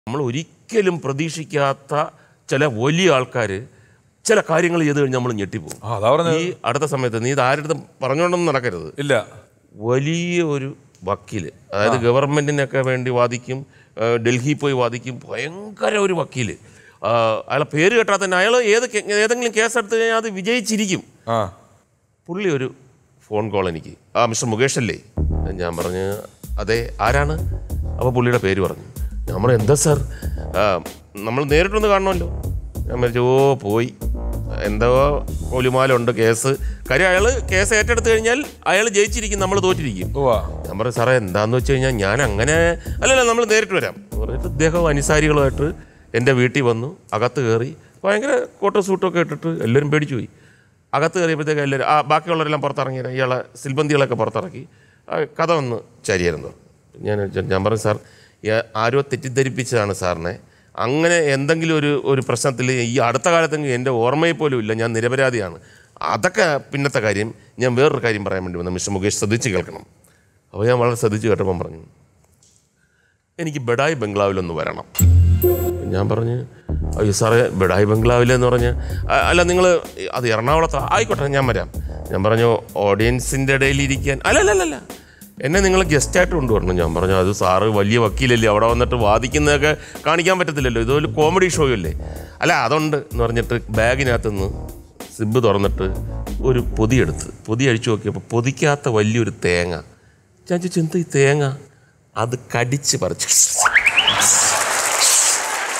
നമ്മൾ ഒരിക്കലും പ്രതീക്ഷിക്കാത്ത ചില വലിയ ആൾക്കാർ ചില കാര്യങ്ങൾ ചെയ്ത് കഴിഞ്ഞാൽ നമ്മൾ ഞെട്ടിപ്പോകും ആ അതാ പറഞ്ഞത് ഈ അടുത്ത സമയത്ത് നീ ഇത് ആരുടെ പറഞ്ഞുകൊണ്ടൊന്നും നടക്കരുത് ഇല്ല വലിയ ഒരു വക്കീൽ അതായത് ഗവൺമെൻറ്റിനൊക്കെ വേണ്ടി വാദിക്കും ആ, ഡൽഹി പോയി വാദിക്കും ഭയങ്കര ഒരു വക്കീൽ അയാളെ പേര് കേട്ടാൽ തന്നെ അയാൾ ഏത് കേ- ഏതെങ്കിലും കേസ് എടുത്തു കഴിഞ്ഞാൽ അത് വിജയിച്ചിരിക്കും ആ പുള്ളി ഒരു ഫോൺ കോൾ എനിക്ക് ആ മിസ്റ്റർ മുകേഷ് അല്ലേ ഞാൻ പറഞ്ഞു അതെ ആരാണ് അപ്പോൾ പുള്ളിയുടെ പേര് പറഞ്ഞു ഞാൻ പറഞ്ഞു എന്താ സാർ ആ, നമ്മൾ നേരിട്ടൊന്ന് കാണണമല്ലോ ഞാൻ വിചാരിച്ചു ഓ പോയി എന്തോ കോലുമാലുണ്ട് കേസ് കാര്യം അയാൾ കേസ് ഏറ്റെടുത്ത് കഴിഞ്ഞാൽ അയാൾ ജയിച്ചിരിക്കും നമ്മൾ തോറ്റിരിക്കും ഉവാ ഞാൻ പറഞ്ഞു സാറേ എന്താന്ന് വെച്ച് കഴിഞ്ഞാൽ ഞാൻ അങ്ങനെ അല്ലല്ല നമ്മൾ നേരിട്ട് വരാം എന്ന് പറഞ്ഞിട്ട് ഇദ്ദേഹം അനുസാരികളുമായിട്ട് എൻ്റെ വീട്ടിൽ വന്നു അകത്ത് കയറി ഭയങ്കര കോട്ടോ സൂട്ടൊക്കെ ഇട്ടിട്ട് എല്ലാവരും പേടിച്ചു പോയി അകത്ത് കയറിയപ്പോഴത്തേക്ക് എല്ലാവരും ആ ബാക്കിയുള്ളവരെല്ലാം പുറത്തിറങ്ങി ഇയാളെ സിൽബന്തികളൊക്കെ പുറത്തിറക്കി ആ, കഥ വന്ന് ചരിയായിരുന്നു ഞാൻ ഞാൻ പറഞ്ഞു സാർ ഈ- ആരോ തെറ്റിദ്ധരിപ്പിച്ചതാണ് സാറിനെ അങ്ങനെ എന്തെങ്കിലും ഒരു ഒരു പ്രശ്നത്തിൽ ഈ അടുത്ത കാലത്തെങ്കിലും എൻ്റെ ഓർമ്മയിൽ പോലും ഇല്ല ഞാൻ നിരപരാധിയാണ് അതൊക്കെ പിന്നത്തെ കാര്യം ഞാൻ വേറൊരു കാര്യം പറയാൻ വേണ്ടി വന്നു മിസ്റ്റർ മുകേഷ് ശ്രദ്ധിച്ച് കേൾക്കണം അപ്പോൾ ഞാൻ വളരെ ശ്രദ്ധിച്ച് കേട്ടപ്പം പറഞ്ഞു എനിക്ക് ബഡായി ബംഗ്ലാവിലൊന്ന് വരണം ഞാൻ പറഞ്ഞു അയ്യോ സാറേ ബഡായി ബംഗ്ലാവിലെന്ന് പറഞ്ഞ് "അ- അല്ല നിങ്ങൾ അത് എറണാകുളത്ത് ആയിക്കോട്ടെ ഞാൻ വരാം ഞാൻ പറഞ്ഞു ഓഡിയൻസിൻ്റെ ഇടയിൽ ഇരിക്കാൻ അല്ല അല്ല അല്ല, അല്ല എന്നെ നിങ്ങൾ ഗസ്റ്റായിട്ട് കൊണ്ടുവരണം ഞാൻ പറഞ്ഞു അത് സാറ് വലിയ വക്കീലല്ലേ അവിടെ വന്നിട്ട് വാദിക്കുന്നതൊക്കെ കാണിക്കാൻ പറ്റത്തില്ലല്ലോ ഇതൊരു കോമഡി ഷോ അല്ലേ അല്ല അതുണ്ട് എന്ന് പറഞ്ഞിട്ട് ബാഗിനകത്ത് നിന്ന് സിബ് തുറന്നിട്ട് ഒരു പൊതി എടുത്ത് പൊതി അഴിച്ചു നോക്കിയപ്പോൾ പൊതിക്കാത്ത വലിയൊരു തേങ്ങ ഞാൻ ചോദിച്ചു എന്താ ഈ തേങ്ങ അത് കടിച്ച് പറിച്ചു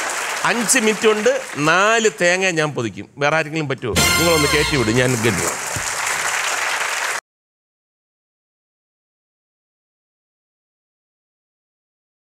അഞ്ച് മിനിറ്റ് കൊണ്ട് നാല് തേങ്ങ ഞാൻ പൊതിക്കും വേറെ ആരെങ്കിലും പറ്റുമോ നിങ്ങളൊന്ന് കയറ്റി വിടും ഞാൻ ഗണ്യം